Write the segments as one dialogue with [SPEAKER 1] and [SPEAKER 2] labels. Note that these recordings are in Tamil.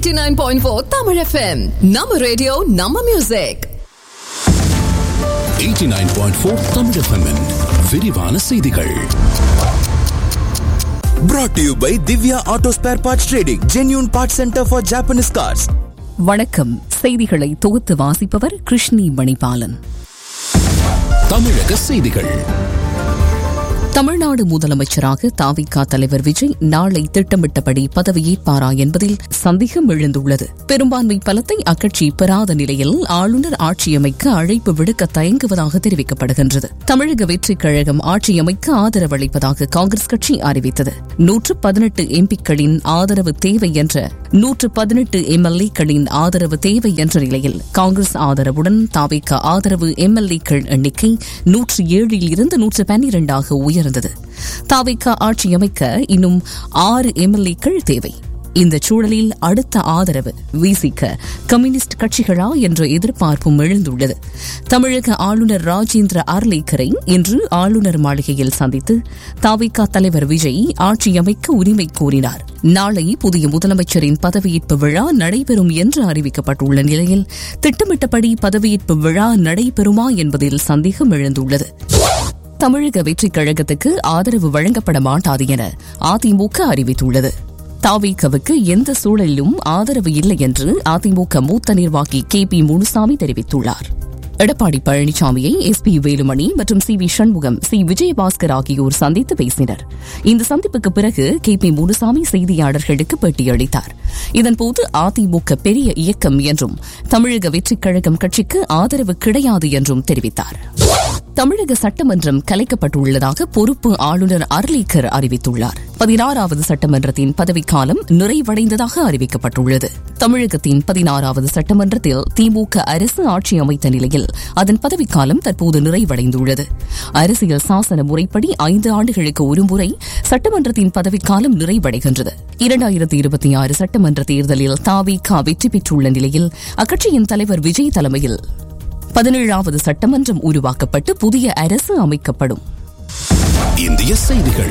[SPEAKER 1] 89.4 Tamil FM. Nama radio, Nama music.
[SPEAKER 2] 89.4 Tamil FM -இன் விரிவான செய்திகள்
[SPEAKER 3] brought to you by Divya Auto Spare Parts Trading, genuine parts center for Japanese cars.
[SPEAKER 4] வணக்கம் செய்திகளை தொகுத்து வாசிப்பவர் கிருஷ்ணி மணிபாலன்
[SPEAKER 2] தமிழக செய்திகள்
[SPEAKER 4] தமிழ்நாடு முதலமைச்சராக தாவிகா தலைவர் விஜய் நாளை திட்டமிட்டபடி பதவியேற்பாரா என்பதில் சந்தேகம் எழுந்துள்ளது பெரும்பான்மை பலத்தை அக்கட்சி பெறாத நிலையில் ஆளுநர் ஆட்சியமைக்க அழைப்பு விடுக்க தயங்குவதாக தெரிவிக்கப்படுகின்றது தமிழக வெற்றிக் கழகம் ஆட்சியமைக்க ஆதரவு அளிப்பதாக காங்கிரஸ் கட்சி அறிவித்தது நூற்று பதினெட்டு எம்பிக்களின் ஆதரவு தேவை என்ற நூற்று பதினெட்டு எம்எல்ஏக்களின் ஆதரவு தேவை என்ற நிலையில் காங்கிரஸ் ஆதரவுடன் தாவிக ஆதரவு எம்எல்ஏக்கள் எண்ணிக்கை நூற்று ஏழில் இருந்து நூற்று பன்னிரண்டாக உயர்ந்தது தாவிக ஆட்சி அமைக்க இன்னும் ஆறு எம்எல்ஏக்கள் தேவை இந்த சூழலில் அடுத்த ஆதரவு வீசிக்க கம்யூனிஸ்ட் கட்சிகளா என்ற எதிர்பார்ப்பும் எழுந்துள்ளது தமிழக ஆளுநர் ராஜேந்திர அர்லேக்கரை இன்று ஆளுநர் மாளிகையில் சந்தித்து தாவிக தலைவர் விஜய் ஆட்சி அமைக்க உரிமை கோரினார் நாளை புதிய முதலமைச்சரின் பதவியேற்பு விழா நடைபெறும் என்று அறிவிக்கப்பட்டுள்ள நிலையில் திட்டமிட்டபடி பதவியேற்பு விழா நடைபெறுமா என்பதில் சந்தேகம் எழுந்துள்ளது தமிழக வெற்றிக் கழகத்துக்கு ஆதரவு வழங்கப்பட மாட்டாது என அதிமுக அறிவித்துள்ளது தாவேகவுக்கு எந்த சூழலிலும் ஆதரவு இல்லை என்று அதிமுக மூத்த நிர்வாகி கே பி முனுசாமி தெரிவித்துள்ளார் எடப்பாடி பழனிசாமியை எஸ் பி வேலுமணி மற்றும் C V Shanmugam C Vijayabaskar ஆகியோர் சந்தித்து பேசினர் இந்த சந்திப்புக்கு பிறகு கே பி முனுசாமி செய்தியாளர்களுக்கு பேட்டியளித்தார் இதன்போது அதிமுக பெரிய இயக்கம் என்றும் தமிழக வெற்றிக் கழகம் கட்சிக்கு ஆதரவு கிடையாது என்றும் தெரிவித்தார் தமிழக சட்டமன்றம் கலைக்கப்பட்டுள்ளதாக பொறுப்பு ஆளுநர் அர்லேக்கர் அறிவித்துள்ளார் பதினாறாவது சட்டமன்றத்தின் பதவிக்காலம் நிறைவடைந்ததாக அறிவிக்கப்பட்டுள்ளது தமிழகத்தின் பதினாறாவது சட்டமன்றத்தில் திமுக அரசு ஆட்சி அமைத்த நிலையில் அதன் பதவிக்காலம் தற்போது நிறைவடைந்துள்ளது அரசியல் சாசன முறைப்படி ஐந்து ஆண்டுகளுக்கு ஒருமுறை சட்டமன்றத்தின் பதவிக்காலம் நிறைவடைகின்றது இரண்டாயிரத்தி இருபத்தி ஆறு சட்டமன்ற தேர்தலில் தாவிக வெற்றி பெற்றுள்ள நிலையில் அக்கட்சியின் தலைவர் விஜய் தலைமையில் பதினேழாவது சட்டமன்றம் உருவாக்கப்பட்டு புதிய அரசு அமைக்கப்படும்
[SPEAKER 2] இந்திய செய்திகள்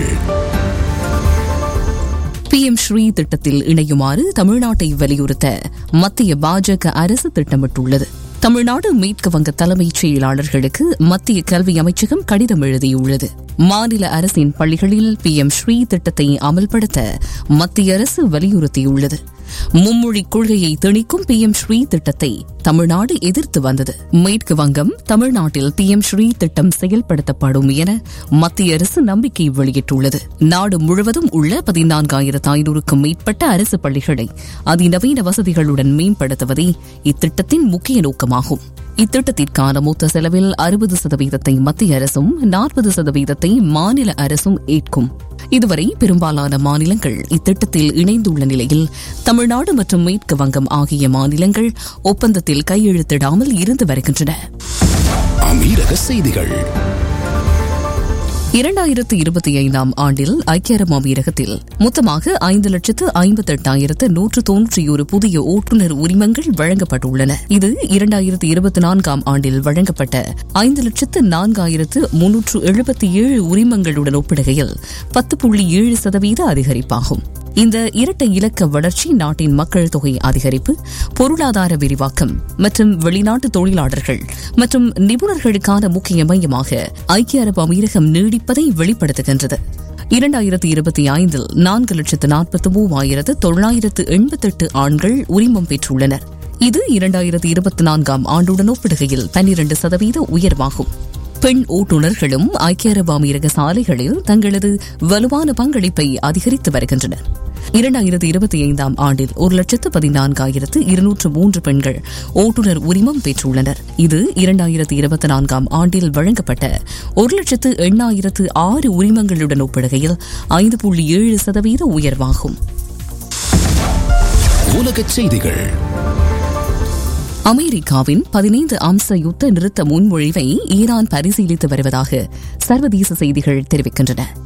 [SPEAKER 4] பி எம் ஸ்ரீ திட்டத்தில் இணையுமாறு தமிழ்நாட்டை வலியுறுத்த மத்திய பாஜக அரசு திட்டமிட்டுள்ளது தமிழ்நாடு மேற்கு வங்க தலைமைச் செயலாளர்களுக்கு மத்திய கல்வி அமைச்சகம் கடிதம் எழுதியுள்ளது மாநில அரசின் பள்ளிகளில் பி எம் ஸ்ரீ திட்டத்தை அமல்படுத்த மத்திய அரசு வலியுறுத்தியுள்ளது மும்மொழி கொள்கையை திணிக்கும் பி எம் ஸ்ரீ திட்டத்தை தமிழ்நாடு எதிர்த்து வந்தது மேற்கு வங்கம் தமிழ்நாட்டில் பி எம் ஸ்ரீ திட்டம் செயல்படுத்தப்படும் என மத்திய அரசு நம்பிக்கை வெளியிட்டுள்ளது நாடு முழுவதும் உள்ள பதினான்காயிரத்து ஐநூறுக்கும் மேற்பட்ட அரசு பள்ளிகளை அதிநவீன வசதிகளுடன் மேம்படுத்துவதே இத்திட்டத்தின் முக்கிய நோக்கமாகும் இத்திட்டத்திற்கான மொத்த செலவில் அறுபது சதவீதத்தை மத்திய அரசும் நாற்பது சதவீதத்தை மாநில அரசும் ஏற்கும் இதுவரை பெரும்பாலான மாநிலங்கள் இத்திட்டத்தில் இணைந்துள்ள நிலையில் தமிழ்நாடு மற்றும் மேற்கு வங்கம் ஆகிய மாநிலங்கள் ஒப்பந்தத்தில் கையெழுத்திடாமல் இருந்து வருகின்றன
[SPEAKER 2] அமீரக செய்திகள்
[SPEAKER 4] இரண்டாயிரத்து இருபத்தி ஐந்தாம் ஆண்டில் ஐக்கிய அரபு அமீரகத்தில் மொத்தமாக ஐந்து லட்சத்து ஐம்பத்தெட்டாயிரத்து நூற்று தொன்னூற்றியொரு புதிய ஓட்டுநர் உரிமங்கள் வழங்கப்பட்டுள்ளன இது இரண்டாயிரத்து இருபத்தி நான்காம் ஆண்டில் வழங்கப்பட்ட ஐந்து லட்சத்து நான்காயிரத்து முன்னூற்று எழுபத்தி ஏழு உரிமங்களுடன் ஒப்பிடுகையில் பத்து புள்ளி ஏழு சதவீத அதிகரிப்பாகும் இந்த இரட்டை இலக்க வளர்ச்சி நாட்டின் மக்கள் தொகை அதிகரிப்பு பொருளாதார விரிவாக்கம் மற்றும் வெளிநாட்டு தொழிலாளர்கள் மற்றும் நிபுணர்களுக்கான முக்கிய மையமாக ஐக்கிய அரபு அமீரகம் நீடிப்பதை வெளிப்படுத்துகின்றது இரண்டாயிரத்தி இருபத்தி ஐந்தில் நான்கு லட்சத்து நாற்பத்தி மூவாயிரத்து தொள்ளாயிரத்து எண்பத்தெட்டு ஆண்கள் உரிமம் பெற்றுள்ளனர் இது இரண்டாயிரத்தி இருபத்தி நான்காம் ஆண்டுடன் ஒப்பிடுகையில் பன்னிரண்டு சதவீத உயர்வாகும் பெண் ஓட்டுநர்களும் ஐக்கிய அரபு அமீரக சாலைகளில் தங்களது வலுவான பங்களிப்பை அதிகரித்து வருகின்றனர் இரண்டாயிரத்தி இருபத்தி ஐந்தாம் ஆண்டில் ஒரு லட்சத்து பதினான்காயிரத்து இருநூற்று மூன்று பெண்கள் ஓட்டுநர் உரிமம் பெற்றுள்ளனர் இது இரண்டாயிரத்தி இருபத்தி நான்காம் ஆண்டில் வழங்கப்பட்ட ஒரு லட்சத்து எண்ணாயிரத்து ஆறு உரிமங்களுடன் ஒப்பிடுகையில் ஐந்து புள்ளி ஏழு சதவீத உயர்வாகும்
[SPEAKER 2] உலகச் செய்திகள்
[SPEAKER 4] அமெரிக்காவின் பதினைந்து அம்ச யுத்த நிறுத்த முன்மொழிவை ஈரான் பரிசீலித்து வருவதாக சர்வதேச செய்திகள் தெரிவிக்கின்றன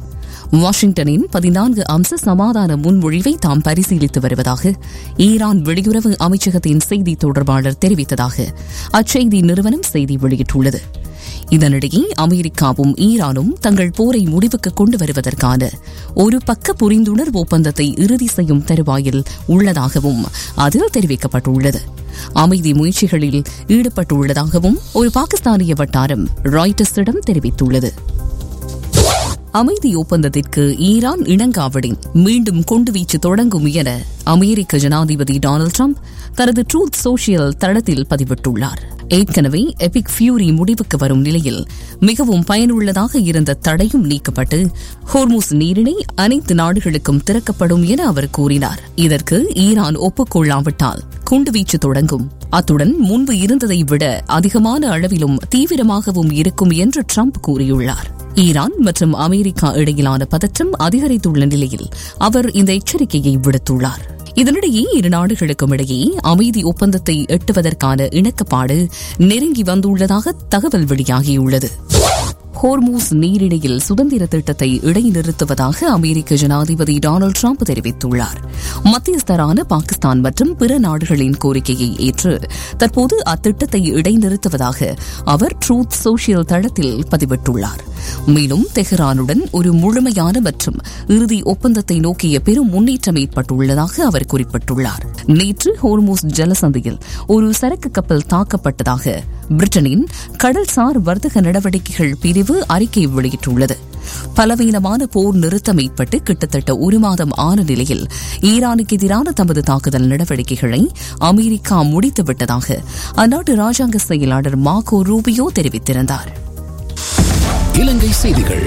[SPEAKER 4] வாஷிங்டனின் பதினான்கு அம்ச சமாதான முன்மொழிவை தாம் பரிசீலித்து வருவதாக ஈரான் வெளியுறவு அமைச்சகத்தின் செய்தி தொடர்பாளர் தெரிவித்ததாக அச்செய்தி நிறுவனம் செய்தி வெளியிட்டுள்ளது இதனிடையே அமெரிக்காவும் ஈரானும் தங்கள் போரை முடிவுக்கு கொண்டு வருவதற்கான ஒரு பக்க புரிந்துணர்வு ஒப்பந்தத்தை இறுதி செய்யும் தருவாயில் உள்ளதாகவும் அதில் தெரிவிக்கப்பட்டுள்ளது அமைதி முயற்சிகளில் ஈடுபட்டுள்ளதாகவும் ஒரு பாகிஸ்தானிய வட்டாரம் ராய்டர்ஸிடம் தெரிவித்துள்ளது அமைதி ஒப்பந்தத்திற்கு ஈரான் இணங்காவிடின் மீண்டும் குண்டுவீச்சு தொடங்கும் என அமெரிக்க ஜனாதிபதி டொனால்டு ட்ரம்ப் தனது ட்ரூத் சோஷியல் தளத்தில் பதிவிட்டுள்ளார் ஏற்கனவே எபிக் ஃபியூரி முடிவுக்கு வரும் நிலையில் மிகவும் பயனுள்ளதாக இருந்த தடையும் நீக்கப்பட்டு ஹோர்மூஸ் நீரிணை அனைத்து நாடுகளுக்கும் திறக்கப்படும் என அவர் கூறினார் இதற்கு ஈரான் ஒப்புக்கொள்ளாவிட்டால் குண்டுவீச்சு தொடங்கும் அத்துடன் முன்பு இருந்ததை விட அதிகமான அளவிலும் தீவிரமாகவும் இருக்கும் என்று ட்ரம்ப் கூறியுள்ளார் ஈரான் மற்றும் அமெரிக்கா இடையிலான பதற்றம் அதிகரித்துள்ள நிலையில் அவர் இந்த எச்சரிக்கையை விடுத்துள்ளார் இதனிடையே இரு நாடுகளுக்கும் இடையே அமைதி ஒப்பந்தத்தை எட்டுவதற்கான இணக்கப்பாடு நெருங்கி வந்துள்ளதாக தகவல் வெளியாகியுள்ளது ஹோர்மூஸ் நீரிணையில் சுதந்திர திட்டத்தை இடைநிறுத்துவதாக அமெரிக்க ஜனாதிபதி டொனால்டு ட்ரம்ப் தெரிவித்துள்ளார் மத்தியஸ்தரான பாகிஸ்தான் மற்றும் பிற நாடுகளின் கோரிக்கையை ஏற்று தற்போது அத்திட்டத்தை இடைநிறுத்துவதாக அவர் ட்ரூத் சோஷியல் தளத்தில் பதிவிட்டுள்ளார் மேலும் தெஹ்ரானுடன் ஒரு முழுமையான மற்றும் இறுதி ஒப்பந்தத்தை நோக்கிய பெரும் முன்னேற்றம் ஏற்பட்டுள்ளதாக அவர் குறிப்பிட்டுள்ளார் நேற்று ஹோர்மூஸ் ஜலசந்தியில் ஒரு சரக்கு கப்பல் தாக்கப்பட்டதாக பிரிட்டனின் கடல்சார் வர்த்தக நடவடிக்கைகள் பிரிவு அறிக்கை வெளியிட்டுள்ளது பலவீனமான போர் நிறுத்தம் ஏற்பட்டு கிட்டத்தட்ட ஒரு மாதம் ஆன நிலையில் ஈரானுக்கு எதிரான தமது தாக்குதல் நடவடிக்கைகளை அமெரிக்கா முடித்துவிட்டதாக அந்நாட்டு ராஜாங்க செயலாளர் மார்கோ ரூபியோ தெரிவித்திருந்தார்
[SPEAKER 2] இலங்கை செய்திகள்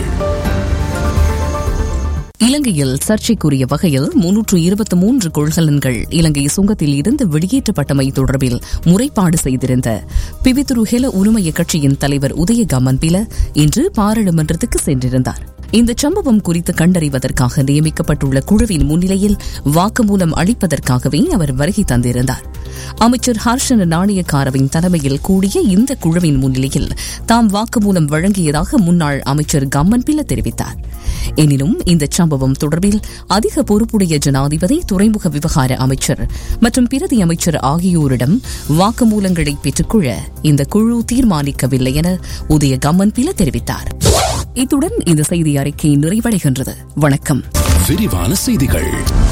[SPEAKER 4] இலங்கையில் சர்ச்சைக்குரிய வகையில் முன்னூற்று இருபத்தி மூன்று கொள்கலன்கள் இலங்கை சுங்கத்தில் இருந்து வெளியேற்றப்பட்டமை தொடர்பில் முறைப்பாடு செய்திருந்த பிவித்துரு ஹெல உரிமைய கட்சியின் தலைவர் உதய கமன்பில இன்று பாராளுமன்றத்துக்கு சென்றிருந்தார் இந்த சம்பவம் குறித்து கண்டறிவதற்காக நியமிக்கப்பட்டுள்ள குழுவின் முன்னிலையில் வாக்குமூலம் அளிப்பதற்காகவே அவர் வருகை தந்திருந்தார் அமைச்சர் ஹர்ஷன நாணயக்காரவின் தலைமையில் கூடிய இந்த குழுவின் முன்னிலையில் தாம் வாக்குமூலம் வழங்கியதாக முன்னாள் அமைச்சர் கம்மன்பில தெரிவித்தார் எனினும் இந்த சம்பவம் தொடர்பில் அதிக பொறுப்புடைய ஜனாதிபதி துறைமுக விவகார அமைச்சர் மற்றும் பிரதி அமைச்சர் ஆகியோரிடம் வாக்குமூலங்களை பெற்றுக்கொள்ள இந்த குழு தீர்மானிக்கவில்லை என உதய கம்மன்பில தெரிவித்தார் இத்துடன் இந்த செய்தி அறிக்கை நிறைவடைகின்றது வணக்கம்
[SPEAKER 2] விரிவான செய்திகள்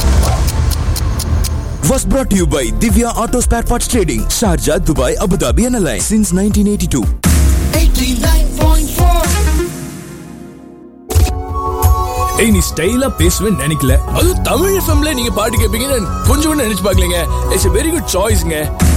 [SPEAKER 3] Was brought to you by Divya Auto Spare Parts Trading, Sharjah, Dubai, Abu Dhabi, and Alliance since 1982.
[SPEAKER 5] ஏய் நீ ஸ்டைலா பேசுவேன்னு நினைக்கல அதுவும் தமிழ் எஃப்எம்ல நீங்க பாட்டு கேட்பீங்கன்னு கொஞ்சம் கூட நினைச்சு பார்க்கலங்க இட்ஸ் வெரி குட் சாய்ஸ்ங்க